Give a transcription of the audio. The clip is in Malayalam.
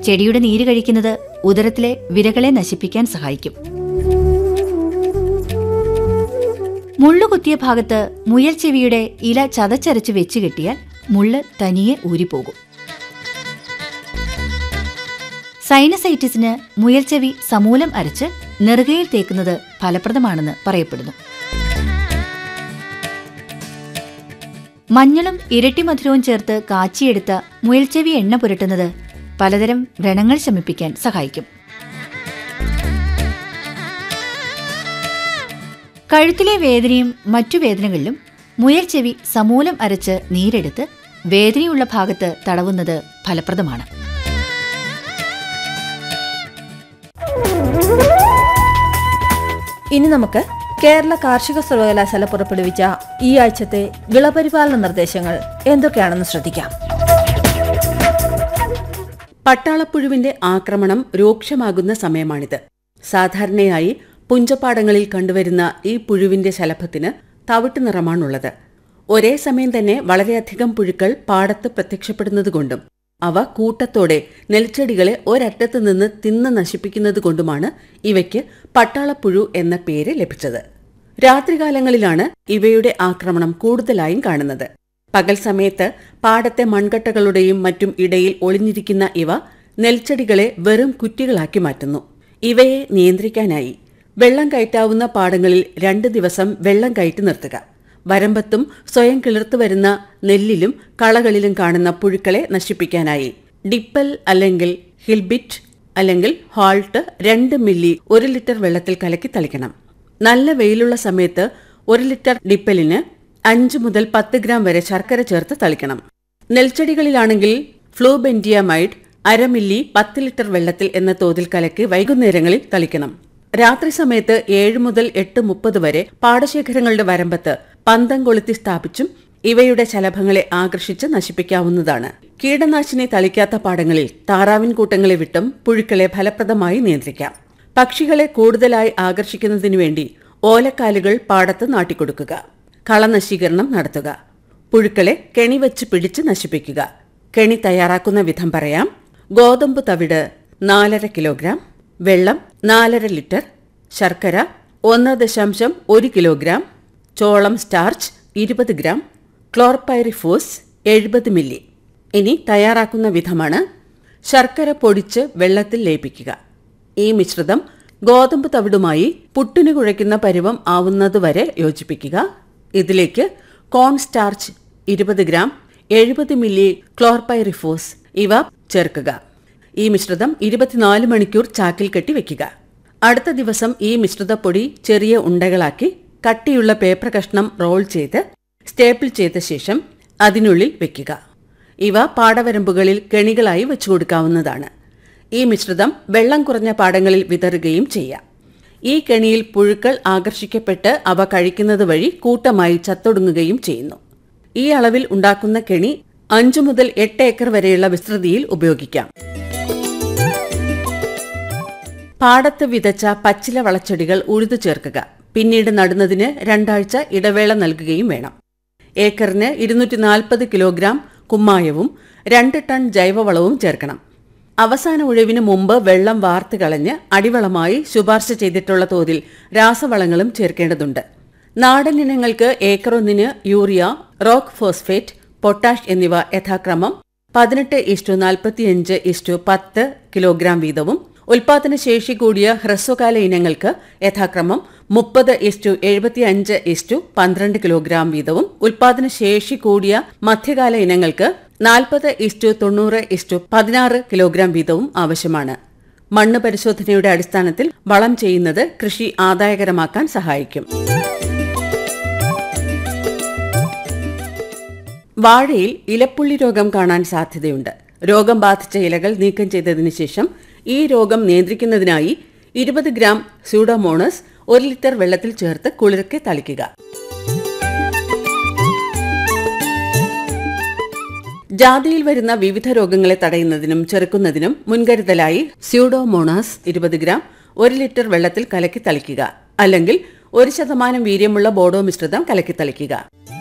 ചെടിയുടെ നീര് കഴിക്കുന്നത് ഉദരത്തിലെ വിരകളെ നശിപ്പിക്കാൻ സഹായിക്കും മുള്ളുകുത്തിയ ഭാഗത്ത് മുയൽ ചെവിയുടെ ഇല ചതച്ചരച്ച് വെച്ച് കെട്ടിയാൽ മുള്ള് തനിയെ ഊരിപ്പോകും സൈനസൈറ്റിസിന് മുയൽച്ചെവി സമൂലം അരച്ച് നെറുകയിൽ തേക്കുന്നത് ഫലപ്രദമാണെന്ന് പറയപ്പെടുന്നു മഞ്ഞളും ഇരട്ടിമധുരവും ചേർത്ത് കാച്ചിയെടുത്ത മുയൽച്ചെവി എണ്ണ പുരട്ടുന്നത് പലതരം വ്രണങ്ങൾ ശമിപ്പിക്കാൻ സഹായിക്കും കഴുത്തിലെ വേദനയും മറ്റു വേദനകളിലും മുയൽച്ചെവി സമൂലം അരച്ച് നീരെടുത്ത് വേദനയുള്ള ഭാഗത്ത് തടവുന്നത് ഫലപ്രദമാണ് ഇനി നമുക്ക് കേരള കാർഷിക സർവകലാശാല പുറപ്പെടുവിച്ച ഈ ആഴ്ചത്തെ വിളപരിപാലന നിർദ്ദേശങ്ങൾ എന്തൊക്കെയാണെന്ന് ശ്രദ്ധിക്കാം പട്ടാളപ്പുഴുവിന്റെ ആക്രമണം രൂക്ഷമാകുന്ന സമയമാണിത് സാധാരണയായി പുഞ്ചപ്പാടങ്ങളിൽ കണ്ടുവരുന്ന ഈ പുഴുവിന്റെ ശലഭത്തിന് തവിട്ട് നിറമാണുള്ളത് ഒരേ സമയം തന്നെ വളരെയധികം പുഴുക്കൾ പാടത്ത് പ്രത്യക്ഷപ്പെടുന്നതുകൊണ്ടും അവ കൂട്ടത്തോടെ നെൽച്ചെടികളെ ഒരറ്റത്ത് നിന്ന് തിന്ന് നശിപ്പിക്കുന്നതുകൊണ്ടുമാണ് ഇവയ്ക്ക് പട്ടാളപ്പുഴു എന്ന പേര് ലഭിച്ചത് രാത്രികാലങ്ങളിലാണ് ഇവയുടെ ആക്രമണം കൂടുതലായും കാണുന്നത് പകൽ സമയത്ത് പാടത്തെ മൺകട്ടകളുടെയും മറ്റും ഇടയിൽ ഒളിഞ്ഞിരിക്കുന്ന ഇവ നെൽച്ചെടികളെ വെറും കുറ്റികളാക്കി മാറ്റുന്നു ഇവയെ നിയന്ത്രിക്കാനായി വെള്ളം കയറ്റാവുന്ന പാടങ്ങളിൽ രണ്ട് ദിവസം വെള്ളം കയറ്റി നിർത്തുക വരമ്പത്തും സ്വയം കിളിർത്തു വരുന്ന നെല്ലിലും കളകളിലും കാണുന്ന പുഴുക്കളെ നശിപ്പിക്കാനായി ഡിപ്പൽ അല്ലെങ്കിൽ ഹിൽബിറ്റ് അല്ലെങ്കിൽ ഹാൾട്ട് രണ്ട് മില്ലി ഒരു ലിറ്റർ വെള്ളത്തിൽ കലക്കി തളിക്കണം നല്ല വെയിലുള്ള സമയത്ത് ഒരു ലിറ്റർ ഡിപ്പലിന് അഞ്ച് മുതൽ പത്ത് ഗ്രാം വരെ ശർക്കര ചേർത്ത് തളിക്കണം നെൽച്ചെടികളിലാണെങ്കിൽ ഫ്ലൂബെൻഡിയമൈഡ് അര മില്ലി പത്ത് ലിറ്റർ വെള്ളത്തിൽ എന്ന തോതിൽ കലക്കി വൈകുന്നേരങ്ങളിൽ തളിക്കണം രാത്രി സമയത്ത് ഏഴ് മുതൽ എട്ട് മുപ്പത് വരെ പാടശേഖരങ്ങളുടെ വരമ്പത്ത് പന്തം കൊളുത്തി സ്ഥാപിച്ചും ഇവയുടെ ശലഭങ്ങളെ ആകർഷിച്ച് നശിപ്പിക്കാവുന്നതാണ് കീടനാശിനി തളിക്കാത്ത പാടങ്ങളിൽ താറാവിൻ കൂട്ടങ്ങളെ വിട്ടും പുഴുക്കളെ ഫലപ്രദമായി നിയന്ത്രിക്കാം പക്ഷികളെ കൂടുതലായി ആകർഷിക്കുന്നതിനു വേണ്ടി ഓലക്കാലുകൾ പാടത്ത് നാട്ടിക്കൊടുക്കുക കളനശീകരണം നടത്തുക പുഴുക്കളെ കെണി വെച്ച് പിടിച്ച് നശിപ്പിക്കുക കെണി തയ്യാറാക്കുന്ന വിധം പറയാം ഗോതമ്പ് തവിട് നാലര കിലോഗ്രാം വെള്ളം നാലര ലിറ്റർ ശർക്കര ഒന്ന് ദശാംശം ഒരു കിലോഗ്രാം ചോളം സ്റ്റാർച്ച് ഇരുപത് ഗ്രാം ക്ലോർപൈറിഫോസ് എഴുപത് മില്ലി ഇനി തയ്യാറാക്കുന്ന വിധമാണ് ശർക്കര പൊടിച്ച് വെള്ളത്തിൽ ലയിപ്പിക്കുക ഈ മിശ്രിതം ഗോതമ്പ് തവിടുമായി പുട്ടിന് കുഴയ്ക്കുന്ന പരുവം ആവുന്നതുവരെ യോജിപ്പിക്കുക ഇതിലേക്ക് കോൺ സ്റ്റാർച്ച് ഇരുപത് ഗ്രാം എഴുപത് മില്ലി ക്ലോർപൈറിഫോസ് ഇവ ചേർക്കുക ഈ മിശ്രിതം ഇരുപത്തിനാല് മണിക്കൂർ ചാക്കിൽ കെട്ടി വെക്കുക അടുത്ത ദിവസം ഈ മിശ്രിതപ്പൊടി ചെറിയ ഉണ്ടകളാക്കി കട്ടിയുള്ള പേപ്പർ കഷ്ണം റോൾ ചെയ്ത് സ്റ്റേപ്പിൾ ചെയ്ത ശേഷം അതിനുള്ളിൽ വെക്കുക ഇവ പാടവരമ്പുകളിൽ കെണികളായി വെച്ചു കൊടുക്കാവുന്നതാണ് ഈ മിശ്രിതം വെള്ളം കുറഞ്ഞ പാടങ്ങളിൽ വിതറുകയും ചെയ്യാം ഈ കെണിയിൽ പുഴുക്കൾ ആകർഷിക്കപ്പെട്ട് അവ കഴിക്കുന്നത് വഴി കൂട്ടമായി ചത്തൊടുങ്ങുകയും ചെയ്യുന്നു ഈ അളവിൽ ഉണ്ടാക്കുന്ന കെണി അഞ്ചു മുതൽ എട്ട് ഏക്കർ വരെയുള്ള വിസ്തൃതിയിൽ ഉപയോഗിക്കാം പാടത്ത് വിതച്ച പച്ചില വളച്ചെടികൾ ഉഴുതു ചേർക്കുക പിന്നീട് നടുന്നതിന് രണ്ടാഴ്ച ഇടവേള നൽകുകയും വേണം ഏക്കറിന് ഇരുന്നൂറ്റി നാൽപ്പത് കിലോഗ്രാം കുമ്മായവും രണ്ട് ടൺ ജൈവവളവും ചേർക്കണം അവസാന ഉഴവിന് മുമ്പ് വെള്ളം വാർത്ത് കളഞ്ഞ് അടിവളമായി ശുപാർശ ചെയ്തിട്ടുള്ള തോതിൽ രാസവളങ്ങളും ചേർക്കേണ്ടതുണ്ട് നാടൻ ഇനങ്ങൾക്ക് ഏക്കറൊന്നിന് യൂറിയ റോക്ക് ഫോസ്ഫേറ്റ് പൊട്ടാഷ് എന്നിവ യഥാക്രമം പതിനെട്ട് ഇഷ്ടു നാൽപ്പത്തിയഞ്ച് ഇഷ്ടു പത്ത് കിലോഗ്രാം വീതവും ഉൽപാദന ശേഷി കൂടിയ ഹ്രസ്വകാല ഇനങ്ങൾക്ക് യഥാക്രമം മുപ്പത് ഇസ്റ്റു എഴുപത്തിയഞ്ച് ഇസ്റ്റു പന്ത്രണ്ട് കിലോഗ്രാം വീതവും ഉൽപാദന ശേഷി കൂടിയ മധ്യകാല ഇനങ്ങൾക്ക് നാൽപ്പത് ഇസ്റ്റു തൊണ്ണൂറ് ഇസ്റ്റു പതിനാറ് കിലോഗ്രാം വീതവും ആവശ്യമാണ് മണ്ണ് പരിശോധനയുടെ അടിസ്ഥാനത്തിൽ വളം ചെയ്യുന്നത് കൃഷി ആദായകരമാക്കാൻ സഹായിക്കും വാഴയിൽ ഇലപ്പുള്ളി രോഗം കാണാൻ സാധ്യതയുണ്ട് രോഗം ബാധിച്ച ഇലകൾ നീക്കം ചെയ്തതിനു ശേഷം ഈ രോഗം നിയന്ത്രിക്കുന്നതിനായി ഇരുപത് ഗ്രാം സ്യൂഡോമോണസ് ഒരു ലിറ്റർ വെള്ളത്തിൽ ചേർത്ത് കുളിർക്കെ തളിക്കുക ജാതിയിൽ വരുന്ന വിവിധ രോഗങ്ങളെ തടയുന്നതിനും ചെറുക്കുന്നതിനും മുൻകരുതലായി സ്യൂഡോമോണാസ് ഇരുപത് ഗ്രാം ഒരു ലിറ്റർ വെള്ളത്തിൽ കലക്കി തളിക്കുക അല്ലെങ്കിൽ ഒരു ശതമാനം വീര്യമുള്ള ബോഡോ മിശ്രിതം കലക്കി തളിക്കുക